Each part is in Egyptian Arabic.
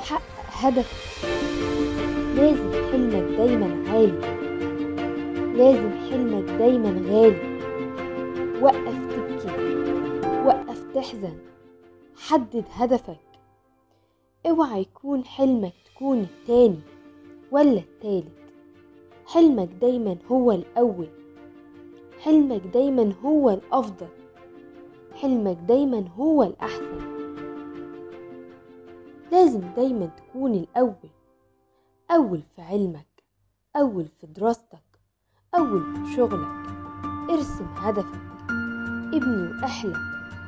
حقق هدفك لازم حلمك دايما عالي لازم حلمك دايما غالي وقف تبكي وقف تحزن حدد هدفك اوعى يكون حلمك تكون التاني ولا التالت حلمك دايما هو الأول حلمك دايما هو الأفضل حلمك دايما هو الأحسن لازم دايما تكون الأول أول في علمك أول في دراستك أول في شغلك ارسم هدفك ابني واحلم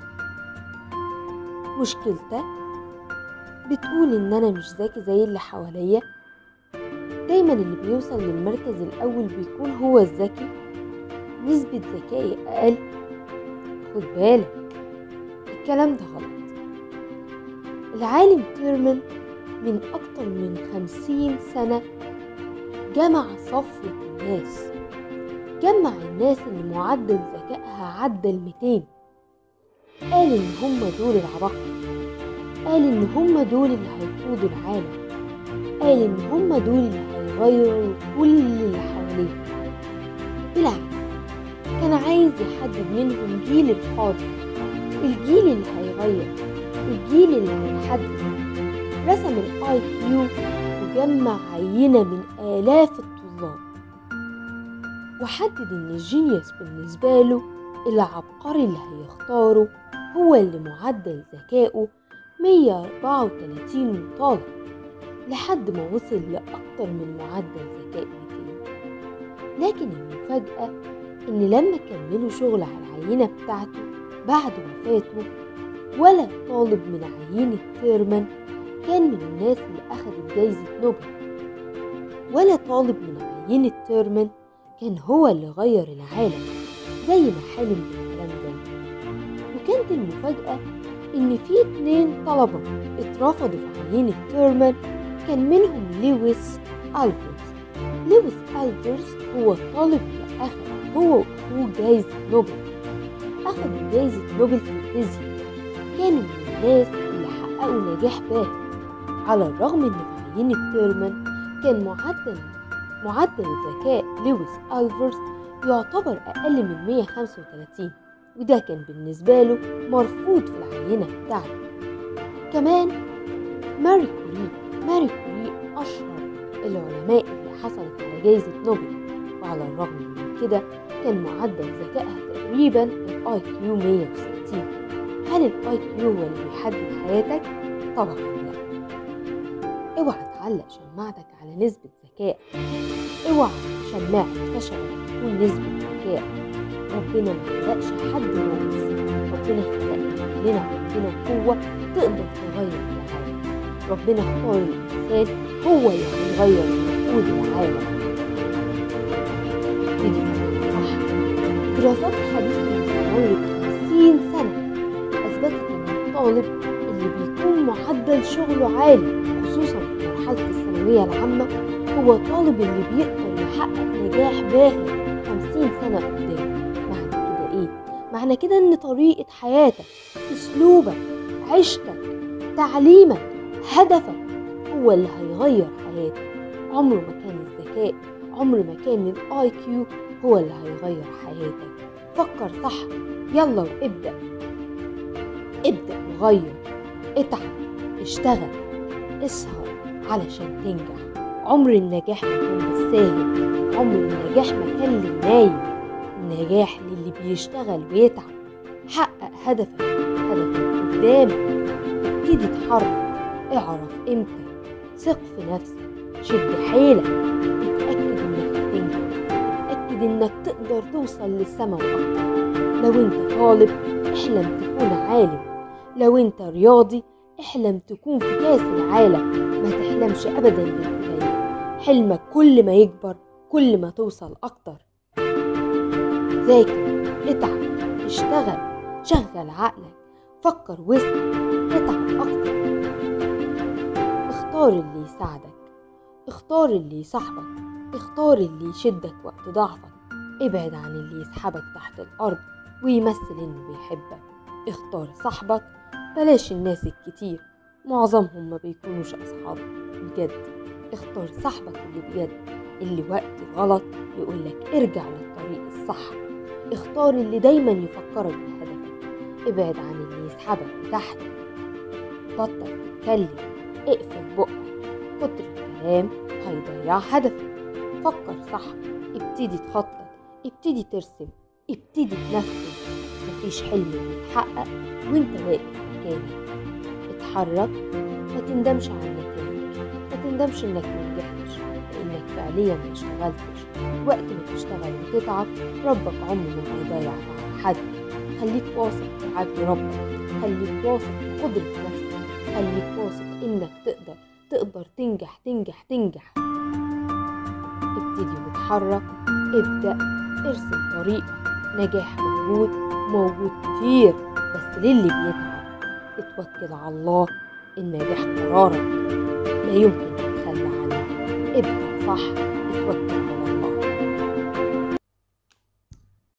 مشكلتك بتقول ان انا مش ذكي زي اللي حواليا دايما اللي بيوصل للمركز الاول بيكون هو الذكي نسبة ذكائي اقل خد بالك الكلام ده غلط العالم تيرمان من اكتر من خمسين سنة جمع صفوة الناس جمع الناس اللي معدل ذكائها عدى الميتين قال ان هم دول العباقرة قال ان هم دول اللي هيقودوا العالم قال ان هم دول اللي هيغيروا كل اللي حواليه بالعكس كان عايز يحدد منهم جيل القادم الجيل اللي هيغير الجيل اللي هيحدد رسم الاي كيو وجمع عينة من آلاف الطلاب وحدد ان الجينيوس بالنسبة له العبقري اللي هيختاره هو اللي معدل ذكائه 134 طالب لحد ما وصل لأكتر من معدل ذكاء 200 لكن المفاجأة إن لما كملوا شغل على العينة بتاعته بعد وفاته ولا طالب من عينة تيرمان كان من الناس اللي أخدت جايزة نوبل ولا طالب من عينة تيرمان كان هو اللي غير العالم زي ما حلم بالكلام ده وكانت المفاجأة إن في اتنين طلبة اترفضوا في عينة تيرمان كان منهم لويس ألفرز لويس ألفرز هو الطالب اللي أخد هو وأخوه جايزة نوبل أخدوا جايزة نوبل في الفيزياء كانوا من الناس اللي حققوا نجاح باهر على الرغم إن في عينة تيرمان كان معدل معدل ذكاء لويس ألفرز يعتبر أقل من 135 وده كان بالنسبة له مرفوض في العينة بتاعته كمان ماري كوري ماري كوري أشهر العلماء اللي حصلت على جائزة نوبل وعلى الرغم من كده كان معدل ذكائها تقريبا الاي كيو 160 هل الاي كيو هو اللي بيحدد حياتك؟ طبعا لا اوعى تعلق شماعتك على نسبة ذكاء اوعى شماعة فشلك تكون نسبة ذكاء ربنا ما خلقش حد ناقص ربنا خلقنا كلنا عندنا قوة تقدر تغير العالم ربنا اختار الإنسان هو اللي هيغير ويقود العالم ودي صح دراسات حديثة مستمرة 50 سنة أثبتت إن الطالب اللي بيكون معدل شغله عالي خصوصا في مرحلة الثانوية العامة هو الطالب اللي بيقدر يحقق نجاح باهر 50 سنة قدام معنى كده إيه؟ معنى كده إن طريقة حياتك أسلوبك عيشتك تعليمك هدفك هو اللي هيغير حياتك عمره ما كان الذكاء عمر ما كان الاي كيو هو اللي هيغير حياتك فكر صح يلا وابدأ ابدأ وغير اتعب اشتغل اسهر علشان تنجح عمر النجاح ما كان بالساهل عمر النجاح ما كان للنايم النجاح للي بيشتغل ويتعب حقق هدفك هدفك قدامك ابتدي اتحرك اعرف قيمتك ثق في نفسك شد حيلك اتأكد انك هتنجح اتأكد انك تقدر توصل للسما واكتر لو انت طالب احلم تكون عالم لو انت رياضي احلم تكون في كاس العالم ما تحلمش ابدا بالقليل حلمك كل ما يكبر كل ما توصل اكتر ذاكر اتعب اشتغل شغل عقلك فكر واسمع اتعب اكتر اختار اللي يساعدك اختار اللي يصاحبك اختار اللي يشدك وقت ضعفك ابعد عن اللي يسحبك تحت الارض ويمثل انه بيحبك اختار صاحبك بلاش الناس الكتير معظمهم ما بيكونوش أصحاب بجد اختار صاحبك اللي بجد اللي وقت الغلط يقولك ارجع للطريق الصح اختار اللي دايما يفكرك بهدفك ابعد عن اللي يسحبك لتحت بطل تتكلم اقفل بقك كتر الكلام هيضيع هدفك فكر صح ابتدي تخطط ابتدي ترسم ابتدي تنفذ مفيش حلم بيتحقق وانت واقف مكانك اتحرك ما تندمش على النتائج ما تندمش انك ما نجحتش لانك فعليا ما اشتغلتش وقت ما تشتغل وتتعب ربك عمره ما هيضيع مع حد خليك واثق في عدل ربك خليك واثق في قدرة نفسك خليك واثق انك تقدر تقدر تنجح تنجح تنجح ابتدي واتحرك ابدأ ارسم طريقك نجاح موجود موجود كتير بس للي بيتعب اتوكل على الله النجاح قرارك لا يمكن تتخلى عنه ابدأ صح اتوكل على